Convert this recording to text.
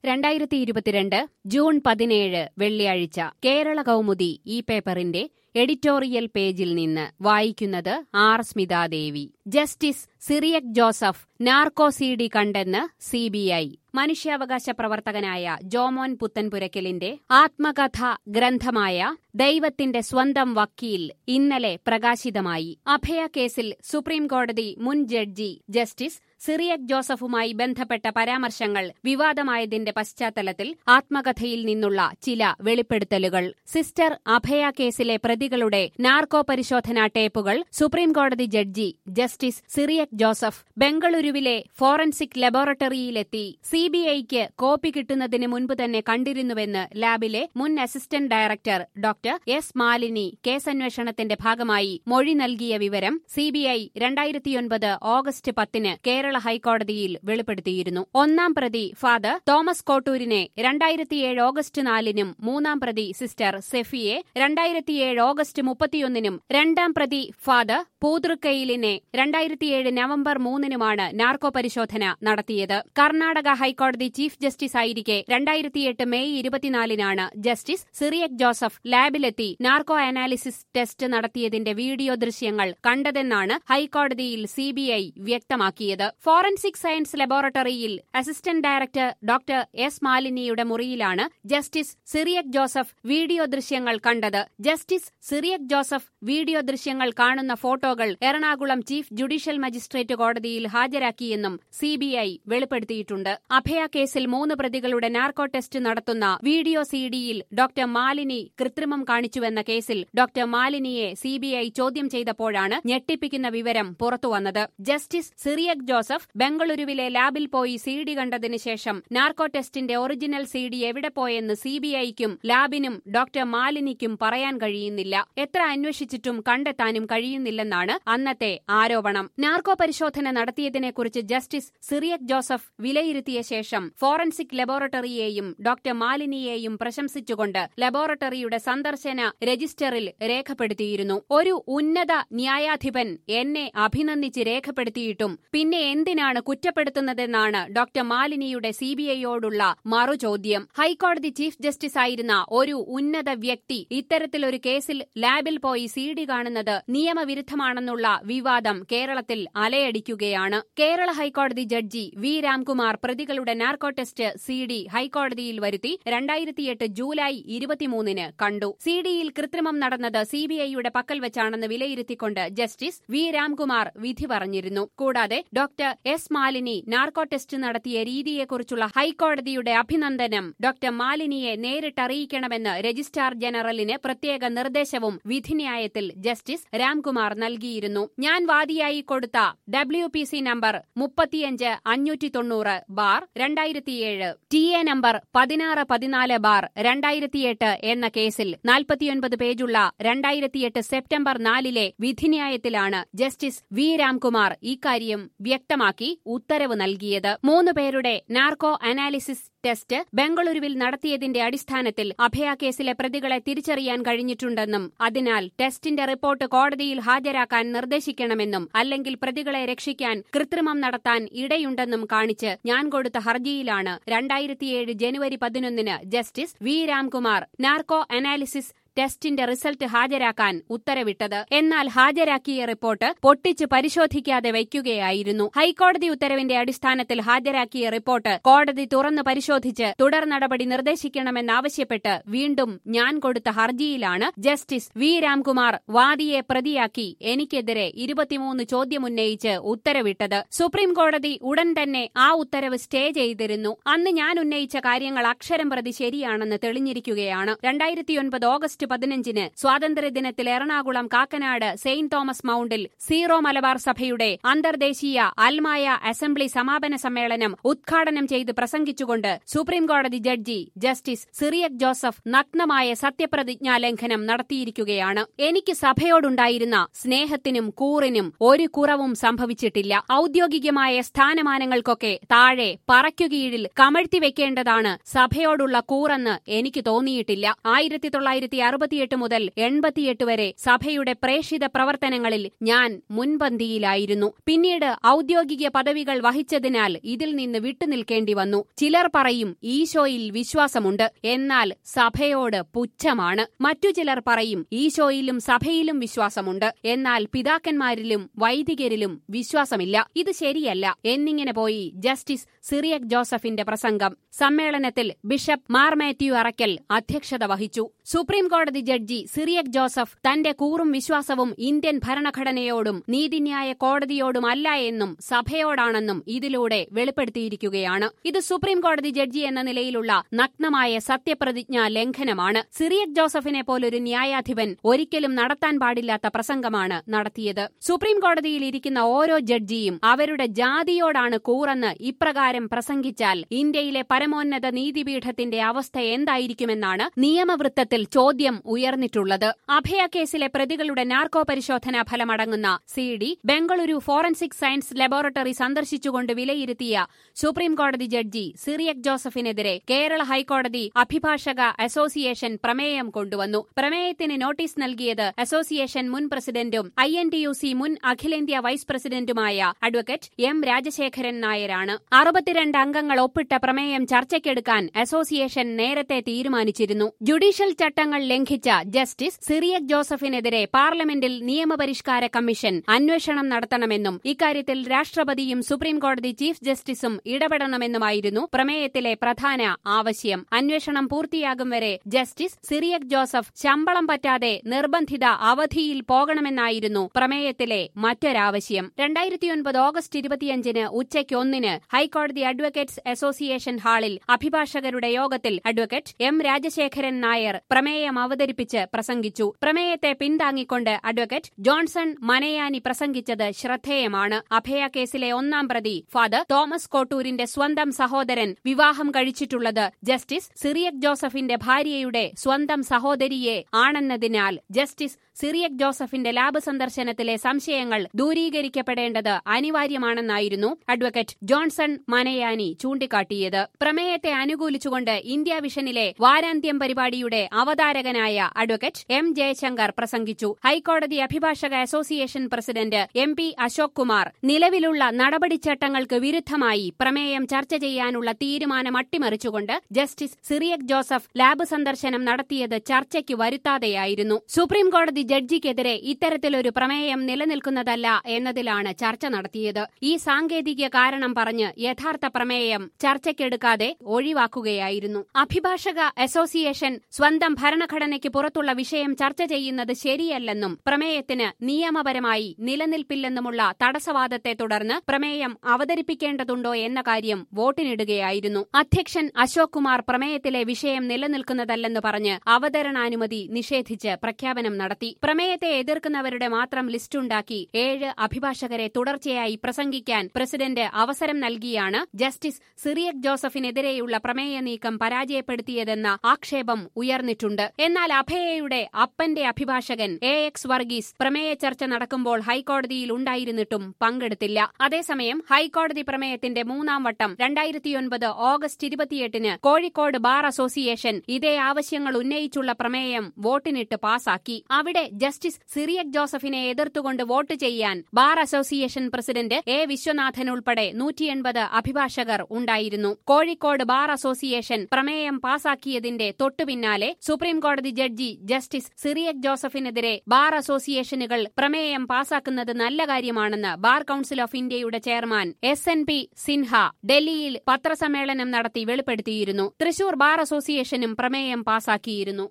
രണ്ടായിരത്തി ഇരുപത്തിരണ്ട് ജൂൺ പതിനേഴ് വെള്ളിയാഴ്ച കേരള കൗമുദി ഈ പേപ്പറിന്റെ എഡിറ്റോറിയൽ പേജിൽ നിന്ന് വായിക്കുന്നത് R Smithadevi justice Cyriac Joseph narco C D കണ്ടെന്ന് സിബിഐ മനുഷ്യാവകാശ പ്രവർത്തകനായ ജോമോൻ പുത്തൻപുരക്കലിന്റെ ആത്മകഥ ഗ്രന്ഥമായ ദൈവത്തിന്റെ സ്വന്തം വക്കീൽ ഇന്നലെ പ്രകാശിതമായി അഭയ കേസിൽ സുപ്രീം കോടതി മുൻ ജഡ്ജി ജസ്റ്റിസ് സിറിയക് ജോസഫുമായി ബന്ധപ്പെട്ട പരാമർശങ്ങൾ വിവാദമായതിന്റെ പശ്ചാത്തലത്തിൽ ആത്മകഥയിൽ നിന്നുള്ള ചില വെളിപ്പെടുത്തലുകൾ സിസ്റ്റർ അഭയ കേസിലെ പ്രതികളുടെ നാർക്കോ പരിശോധനാ ടേപ്പുകൾ സുപ്രീം കോടതി ജഡ്ജി ജസ്റ്റിസ് സിറിയക് ജോസഫ് ബംഗളൂരുവിലെ ഫോറൻസിക് ലബോറട്ടറിയിലെത്തി സിബിഐക്ക് കോപ്പി കിട്ടുന്നതിന് മുൻപ് തന്നെ കണ്ടിരുന്നുവെന്ന് ലാബിലെ മുൻ assistant director doctor S Malini കേസന്വേഷണത്തിന്റെ ഭാഗമായി മൊഴി നൽകിയ വിവരം സിബിഐ രണ്ടായിരത്തിയൊൻപത് ഓഗസ്റ്റ് പത്തിന് കേരള ഹൈക്കോടതിയിൽ വെളിപ്പെടുത്തിയിരുന്നു ഒന്നാം പ്രതി ഫാദർ തോമസ് കോട്ടൂരിനെ രണ്ടായിരത്തിയേഴ് ഓഗസ്റ്റ് നാലിനും മൂന്നാം പ്രതി സിസ്റ്റർ സെഫിയെ രണ്ടായിരത്തിയേഴ് ഓഗസ്റ്റ് മുപ്പത്തിയൊന്നിനും രണ്ടാം പ്രതി ഫാദർ പൂതൃക്കയിലിനെ രണ്ടായിരത്തിയേഴ് നവംബർ മൂന്നിനുമാണ് നാർക്കോ പരിശോധന നടത്തിയത് കർണാടക ഹൈക്കോടതി ചീഫ് ജസ്റ്റിസ് ആയിരിക്കെ രണ്ടായിരത്തിയെട്ട് മെയ് ഇരുപത്തിനാലിനാണ് ജസ്റ്റിസ് സിറിയക് ജോസഫ് ലാബിലെത്തി നാർക്കോ അനാലിസിസ് ടെസ്റ്റ് നടത്തിയതിന്റെ വീഡിയോ ദൃശ്യങ്ങൾ കണ്ടതെന്നാണ് ഹൈക്കോടതിയിൽ സിബിഐ വ്യക്തമാക്കിയത് ഫോറൻസിക് സയൻസ് ലബോറട്ടറിയിൽ അസിസ്റ്റന്റ് ഡയറക്ടർ ഡോക്ടർ എസ് മാലിനിയുടെ മുറിയിലാണ് ജസ്റ്റിസ് സിറിയക് ജോസഫ് വീഡിയോ ദൃശ്യങ്ങൾ കണ്ടത് ജസ്റ്റിസ് സിറിയക് ജോസഫ് വീഡിയോ ദൃശ്യങ്ങൾ കാണുന്ന ഫോട്ടോകൾ എറണാകുളം ചീഫ് ജുഡീഷ്യൽ മജിസ്ട്രേറ്റ് കോടതിയിൽ ഹാജരാക്കിയെന്നും സിബിഐ വെളിപ്പെടുത്തിയിട്ടുണ്ട് അഭയ കേസിൽ മൂന്ന് പ്രതികളുടെ നാർക്കോ ടെസ്റ്റ് നടത്തുന്ന വീഡിയോ സിഡിയിൽ ഡോക്ടർ മാലിനി കൃത്രിമം കാണിച്ചുവെന്ന കേസിൽ ഡോക്ടർ മാലിനിയെ സിബിഐ ചോദ്യം ചെയ്തപ്പോഴാണ് ഞെട്ടിപ്പിക്കുന്ന വിവരം പുറത്തുവന്നത് ജസ്റ്റിസ് സിറിയക് ജോസഫ് ബംഗളൂരുവിലെ ലാബിൽ പോയി സി ഡി കണ്ടതിന് ശേഷം നാർക്കോ ടെസ്റ്റിന്റെ ഒറിജിനൽ സി ഡി എവിടെ പോയെന്ന് സിബിഐക്കും ലാബിനും ഡോക്ടർ മാലിനിക്കും പറയാൻ കഴിയുന്നില്ല എത്ര അന്വേഷിച്ചിട്ടും കണ്ടെത്താനും കഴിയുന്നില്ലെന്നാണ് അന്നത്തെ ആരോപണം നാർക്കോ പരിശോധന നടത്തിയതിനെക്കുറിച്ച് ജസ്റ്റിസ് സിറിയക് ജോസഫ് വിലയിരുത്തിയ ശേഷം ഫോറൻസിക് ലബോറട്ടറിയെയും ഡോക്ടർ മാലിനിയെയും പ്രശംസിച്ചുകൊണ്ട് ലബോറട്ടറിയുടെ സന്ദർശന രജിസ്റ്ററിൽ രേഖപ്പെടുത്തിയിരുന്നു ഒരു ഉന്നത ന്യായാധിപൻ എന്നെ അഭിനന്ദിച്ച് രേഖപ്പെടുത്തിയിട്ടും പിന്നെ എന്തിനാണ് കുറ്റപ്പെടുത്തുന്നതെന്നാണ് ഡോക്ടർ മാലിനിയുടെ സിബിഐയോടുള്ള മറുചോദ്യം ഹൈക്കോടതി ചീഫ് ജസ്റ്റിസ് ആയിരുന്ന ഒരു ഉന്നത വ്യക്തി ഇത്തരത്തിലൊരു കേസിൽ ലാബിൽ പോയി സി ഡി കാണുന്നത് നിയമവിരുദ്ധമാണെന്നുള്ള വിവാദം കേരളത്തിൽ അലയടിക്കുകയാണ് കേരള ഹൈക്കോടതി ജഡ്ജി വി രാംകുമാർ പ്രതികളുടെ നാർക്കോ ടെസ്റ്റ് സി ഡി ഹൈക്കോടതിയിൽ വരുത്തി രണ്ടായിരത്തിയെട്ട് ജൂലൈ ഇരുപത്തിമൂന്നിന് കണ്ടു സി ഡിയിൽ കൃത്രിമം നടന്നത് സിബിഐയുടെ പക്കൽ വെച്ചാണെന്ന് വിലയിരുത്തിക്കൊണ്ട് ജസ്റ്റിസ് വി രാംകുമാർ വിധി പറഞ്ഞിരുന്നു കൂടാതെ doctor S Malini narco test നടത്തിയ രീതിയെക്കുറിച്ചുള്ള ഹൈക്കോടതിയുടെ അഭിനന്ദനം ഡോക്ടർ മാലിനിയെ നേരിട്ടറിയിക്കണമെന്ന് രജിസ്ട്രാർ ജനറലിന് പ്രത്യേക നിർദ്ദേശവും വിധിന്യായത്തിൽ ജസ്റ്റിസ് രാംകുമാർ നൽകിയിരുന്നു ഞാൻ വാദിയായി കൊടുത്ത ഡബ്ല്യു പി സി നമ്പർ മുപ്പത്തിയഞ്ച് അഞ്ഞൂറ്റി തൊണ്ണൂറ് ബാർ രണ്ടായിരത്തിയേഴ് ടി എ നമ്പർ പതിനാറ് പതിനാല് ബാർ രണ്ടായിരത്തിയെട്ട് എന്ന കേസിൽ നാൽപ്പത്തിയൊൻപത് പേജുള്ള രണ്ടായിരത്തിയെട്ട് സെപ്റ്റംബർ നാലിലെ വിധിന്യായത്തിലാണ് ജസ്റ്റിസ് വി രാംകുമാർ ഇക്കാര്യം വ്യക്തമാക്കി ഉത്തരവ് നൽകിയത് മൂന്ന് പേരുടെ നാർക്കോ അനാലിസിസ് ടെസ്റ്റ് ബംഗളൂരുവിൽ നടത്തിയതിന്റെ അടിസ്ഥാനത്തിൽ അഭയ കേസിലെ പ്രതികളെ തിരിച്ചറിയാൻ കഴിഞ്ഞിട്ടുണ്ടെന്നും അതിനാൽ ടെസ്റ്റിന്റെ റിപ്പോർട്ട് കോടതിയിൽ ഹാജരാക്കാൻ നിർദ്ദേശിക്കണമെന്നും അല്ലെങ്കിൽ പ്രതികളെ രക്ഷിക്കാൻ കൃത്രിമം നടത്താൻ ഇടയുണ്ടെന്നും കാണിച്ച് ഞാൻ കൊടുത്ത ഹർജിയിലാണ് രണ്ടായിരത്തിയേഴ് ജനുവരി പതിനൊന്നിന് justice V Ramkumar narco analysis ടെസ്റ്റിന്റെ റിസൾട്ട് ഹാജരാക്കാൻ ഉത്തരവിട്ടത് എന്നാൽ ഹാജരാക്കിയ റിപ്പോർട്ട് പൊട്ടിച്ച് പരിശോധിക്കാതെ വയ്ക്കുകയായിരുന്നു ഹൈക്കോടതി ഉത്തരവിന്റെ അടിസ്ഥാനത്തിൽ ഹാജരാക്കിയ റിപ്പോർട്ട് കോടതി തുറന്നു പരിശോധിച്ച് തുടർ നടപടി നിർദ്ദേശിക്കണമെന്നാവശ്യപ്പെട്ട് വീണ്ടും ഞാൻ കൊടുത്ത ഹർജിയിലാണ് ജസ്റ്റിസ് വി രാംകുമാർ വാദിയെ പ്രതിയാക്കി എനിക്കെതിരെ ഇരുപത്തിമൂന്ന് ചോദ്യമുന്നയിച്ച് ഉത്തരവിട്ടത് സുപ്രീം കോടതി ഉടൻ തന്നെ ആ ഉത്തരവ് സ്റ്റേ ചെയ്തിരുന്നു അന്ന് ഞാൻ ഉന്നയിച്ച കാര്യങ്ങൾ അക്ഷരം പ്രതി ശരിയാണെന്ന് തെളിഞ്ഞിരിക്കുകയാണ് രണ്ടായിരത്തിയൊൻപത് ഓഗസ്റ്റ് ഓഗസ്റ്റ് പതിനഞ്ചിന് സ്വാതന്ത്ര്യദിനത്തിൽ എറണാകുളം കാക്കനാട് സെയിന്റ് തോമസ് മൌണ്ടിൽ സീറോ മലബാർ സഭയുടെ അന്തർദേശീയ അൽമായ അസംബ്ലി സമാപന സമ്മേളനം ഉദ്ഘാടനം ചെയ്ത് പ്രസംഗിച്ചുകൊണ്ട് സുപ്രീം കോടതി ജഡ്ജി ജസ്റ്റിസ് സിറിയക് ജോസഫ് നഗ്നമായ സത്യപ്രതിജ്ഞാ ലംഘനം നടത്തിയിരിക്കുകയാണ് എനിക്ക് സഭയോടുണ്ടായിരുന്ന സ്നേഹത്തിനും കൂറിനും ഒരു കുറവും സംഭവിച്ചിട്ടില്ല ഔദ്യോഗികമായ സ്ഥാനമാനങ്ങൾക്കൊക്കെ താഴെ പറയ്ക്കുകീഴിൽ കമഴ്ത്തി വെക്കേണ്ടതാണ് സഭയോടുള്ള കൂറെന്ന് എനിക്ക് തോന്നിയിട്ടില്ല ആയിരത്തി തൊള്ളായിരത്തി അറുപത്തിയെട്ട് മുതൽ എൺപത്തിയെട്ട് വരെ സഭയുടെ പ്രേഷിത പ്രവർത്തനങ്ങളിൽ ഞാൻ മുൻപന്തിയിലായിരുന്നു പിന്നീട് ഔദ്യോഗിക പദവികൾ വഹിച്ചതിനാൽ ഇതിൽ നിന്ന് വിട്ടുനിൽക്കേണ്ടി വന്നു ചിലർ പറയും ഈശോയിൽ വിശ്വാസമുണ്ട് എന്നാൽ സഭയോട് പുച്ഛമാണ് മറ്റു ചിലർ പറയും ഈശോയിലും സഭയിലും വിശ്വാസമുണ്ട് എന്നാൽ പിതാക്കന്മാരിലും വൈദികരിലും വിശ്വാസമില്ല ഇത് ശരിയല്ല എന്നിങ്ങനെ പോയി ജസ്റ്റിസ് സിറിയക് ജോസഫിന്റെ പ്രസംഗം സമ്മേളനത്തിൽ ബിഷപ്പ് മാർ മാത്യു അറക്കൽ അധ്യക്ഷത വഹിച്ചു സുപ്രീം കോടതി ജഡ്ജി സിറിയക് ജോസഫ് തന്റെ കൂറും വിശ്വാസവും ഇന്ത്യൻ ഭരണഘടനയോടും നീതിന്യായ കോടതിയോടുമല്ല എന്നും സഭയോടാണെന്നും ഇതിലൂടെ വെളിപ്പെടുത്തിയിരിക്കുകയാണ് ഇത് സുപ്രീം കോടതി ജഡ്ജി എന്ന നിലയിലുള്ള നഗ്നമായ സത്യപ്രതിജ്ഞാ ലംഘനമാണ് സിറിയക് ജോസഫിനെ പോലൊരു ന്യായാധിപൻ ഒരിക്കലും നടത്താൻ പാടില്ലാത്ത പ്രസംഗമാണ് നടത്തിയത് സുപ്രീം കോടതിയിൽ ഇരിക്കുന്ന ഓരോ ജഡ്ജിയും അവരുടെ ജാതിയോടാണ് കൂറെന്ന് ഇപ്രകാരം പ്രസംഗിച്ചാൽ ഇന്ത്യയിലെ പരമോന്നത നീതിപീഠത്തിന്റെ അവസ്ഥ എന്തായിരിക്കുമെന്നാണ് നിയമവൃത്തത്തിൽ ചോദ്യം ഉയർന്നിട്ടുള്ളത് അഭയ കേസിലെ പ്രതികളുടെ നാർക്കോ പരിശോധനാ ഫലമടങ്ങുന്ന C D Bengaluru forensic science laboratory സന്ദർശിച്ചുകൊണ്ട് വിലയിരുത്തിയ സുപ്രീം കോടതി ജഡ്ജി സിറിയക് ജോസഫിനെതിരെ കേരള ഹൈക്കോടതി അഭിഭാഷക അസോസിയേഷൻ പ്രമേയം കൊണ്ടുവന്നു പ്രമേയത്തിന് നോട്ടീസ് നൽകിയത് അസോസിയേഷൻ മുൻ പ്രസിഡന്റും I N T U C മുൻ അഖിലേന്ത്യാ വൈസ് പ്രസിഡന്റുമായ അഡ്വക്കേറ്റ് എം രാജശേഖരൻ നായരാണ് അറുപത്തിരണ്ട് അംഗങ്ങൾ ഒപ്പിട്ട പ്രമേയം ചർച്ചയ്ക്കെടുക്കാൻ അസോസിയേഷൻ നേരത്തെ തീരുമാനിച്ചിരുന്നു ജുഡീഷ്യൽ ചട്ടങ്ങൾ ലംഘിച്ച ജസ്റ്റിസ് സിറിയക് ജോസഫിനെതിരെ പാർലമെന്റിൽ നിയമപരിഷ്കാര കമ്മീഷൻ അന്വേഷണം നടത്തണമെന്നും ഇക്കാര്യത്തിൽ രാഷ്ട്രപതിയും സുപ്രീംകോടതി ചീഫ് ജസ്റ്റിസും ഇടപെടണമെന്നുമായിരുന്നു പ്രമേയത്തിലെ പ്രധാന ആവശ്യം അന്വേഷണം പൂർത്തിയാകും വരെ ജസ്റ്റിസ് സിറിയക് ജോസഫ് ശമ്പളം പറ്റാതെ നിർബന്ധിത അവധിയിൽ പോകണമെന്നായിരുന്നു പ്രമേയത്തിലെ മറ്റൊരാവശ്യം രണ്ടായിരത്തിയൊൻപത് ഓഗസ്റ്റ് ഇരുപത്തിയഞ്ചിന് ഉച്ചയ്ക്ക് ഒന്നിന് ഹൈക്കോടതി അഡ്വക്കേറ്റ്സ് അസോസിയേഷൻ ഹാളിൽ അഭിഭാഷകരുടെ യോഗത്തിൽ അഡ്വക്കേറ്റ് എം രാജശേഖരൻ നായർ പ്രമേയം അവതരിപ്പിച്ച് പ്രസംഗിച്ചു പ്രമേയത്തെ പിന്താങ്ങിക്കൊണ്ട് അഡ്വക്കേറ്റ് ജോൺസൺ മനയാനി പ്രസംഗിച്ചത് ശ്രദ്ധേയമാണ് അഭയ കേസിലെ ഒന്നാം പ്രതി ഫാദർ തോമസ് കോട്ടൂരിന്റെ സ്വന്തം സഹോദരൻ വിവാഹം കഴിച്ചിട്ടുള്ളത് ജസ്റ്റിസ് സിറിയക് ജോസഫിന്റെ ഭാര്യയുടെ സ്വന്തം സഹോദരിയെ ആണെന്നതിനാൽ ജസ്റ്റിസ് സിറിയക് ജോസഫിന്റെ ലാബ് സന്ദർശനത്തിലെ സംശയങ്ങൾ ദൂരീകരിക്കപ്പെടേണ്ടത് അനിവാര്യമാണെന്നായിരുന്നു അഡ്വക്കേറ്റ് ജോൺസൺ മനയാനി ചൂണ്ടിക്കാട്ടിയത് പ്രമേയത്തെ അനുകൂലിച്ചുകൊണ്ട് ഇന്ത്യ വിഷനിലെ വാരാന്ത്യം പരിപാടിയുടെ അവതാരകനായ അഡ്വക്കേറ്റ് എം ജയശങ്കർ പ്രസംഗിച്ചു ഹൈക്കോടതി അഭിഭാഷക association president M P Ashok Kumar നിലവിലുള്ള നടപടിച്ചട്ടങ്ങൾക്ക് വിരുദ്ധമായി പ്രമേയം ചർച്ച ചെയ്യാനുള്ള തീരുമാനം അട്ടിമറിച്ചുകൊണ്ട് ജസ്റ്റിസ് സിറിയക് ജോസഫ് ലാബ് സന്ദർശനം നടത്തിയത് ചർച്ചയ്ക്ക് വരുത്താതെയായിരുന്നു സുപ്രീംകോടതി ജഡ്ജിക്കെതിരെ ഇത്തരത്തിലൊരു പ്രമേയം നിലനിൽക്കുന്നതല്ല എന്നതിലാണ് ചർച്ച നടത്തിയത് ഈ സാങ്കേതിക കാരണം പറഞ്ഞ് യഥാർത്ഥ പ്രമേയം ചർച്ചയ്ക്കെടുക്കാതെ ഒഴിവാക്കുകയായിരുന്നു അഭിഭാഷക അസോസിയേഷൻ സ്വന്തം ഭരണഘടനയ്ക്ക് പുറത്തുള്ള വിഷയം ചർച്ച ചെയ്യുന്നത് ശരിയല്ലെന്നും പ്രമേയത്തിന് നിയമപരമായി നിലനിൽപ്പില്ലെന്നുമുള്ള തടസ്സവാദത്തെ തുടർന്ന് പ്രമേയം അവതരിപ്പിക്കേണ്ടതുണ്ടോ എന്ന കാര്യം വോട്ടിനിടുകയായിരുന്നു അധ്യക്ഷൻ അശോക് കുമാർ പ്രമേയത്തിലെ വിഷയം നിലനിൽക്കുന്നതല്ലെന്ന് പറഞ്ഞ് അവതരണാനുമതി നിഷേധിച്ച് പ്രഖ്യാപനം നടത്തി പ്രമേയത്തെ എതിർക്കുന്നവരുടെ മാത്രം ലിസ്റ്റുണ്ടാക്കി ഏഴ് അഭിഭാഷകരെ തുടർച്ചയായി പ്രസംഗിക്കാൻ പ്രസിഡന്റ് അവസരം നൽകിയാണ് ജസ്റ്റിസ് സിറിയക് ജോസഫിനെതിരെയുള്ള പ്രമേയ നീക്കം പരാജയപ്പെടുത്തിയതെന്ന ആക്ഷേപം ഉയർന്നിട്ടുണ്ട് എന്നാൽ അഭയയുടെ അപ്പന്റെ അഭിഭാഷകൻ എ എക്സ് വർഗീസ് പ്രമേയ ചർച്ച നടക്കുമ്പോൾ ഹൈക്കോടതിയിൽ ഉണ്ടായിരുന്നിട്ടും പങ്കെടുത്തില്ല അതേസമയം ഹൈക്കോടതി പ്രമേയത്തിന്റെ മൂന്നാം വട്ടം രണ്ടായിരത്തിയൊൻപത് ഓഗസ്റ്റ് ഇരുപത്തിയെട്ടിന് കോഴിക്കോട് ബാർ അസോസിയേഷൻ ഇതേ ആവശ്യങ്ങൾ ഉന്നയിച്ചുള്ള പ്രമേയം വോട്ടിനിട്ട് പാസാക്കി അവിടെ ജസ്റ്റിസ് സിറിയക് ജോസഫിനെ എതിർത്തുകൊണ്ട് വോട്ട് ചെയ്യാൻ bar association president A Viswanathan ഉൾപ്പെടെ നൂറ്റിയെൺപത് അഭിഭാഷകർ ഉണ്ടായിരുന്നു കോഴിക്കോട് ബാർ അസോസിയേഷൻ പ്രമേയം പാസാക്കിയതിന്റെ തൊട്ടുപിന്നാലെ സുപ്രീംകോടതി ജഡ്ജി ജസ്റ്റിസ് സിറിയക് ജോസഫിനെതിരെ ബാർ അസോസിയേഷനുകൾ പ്രമേയം പാസാക്കുന്നത് നല്ല കാര്യമാണെന്ന് ബാർ കൌൺസിൽ ഓഫ് ഇന്ത്യയുടെ chairman S N P Sinha ഡൽഹിയിൽ പത്രസമ്മേളനം നടത്തി വെളിപ്പെടുത്തിയിരുന്നു തൃശൂർ ബാർ അസോസിയേഷനും പ്രമേയം പാസാക്കിയിരുന്നു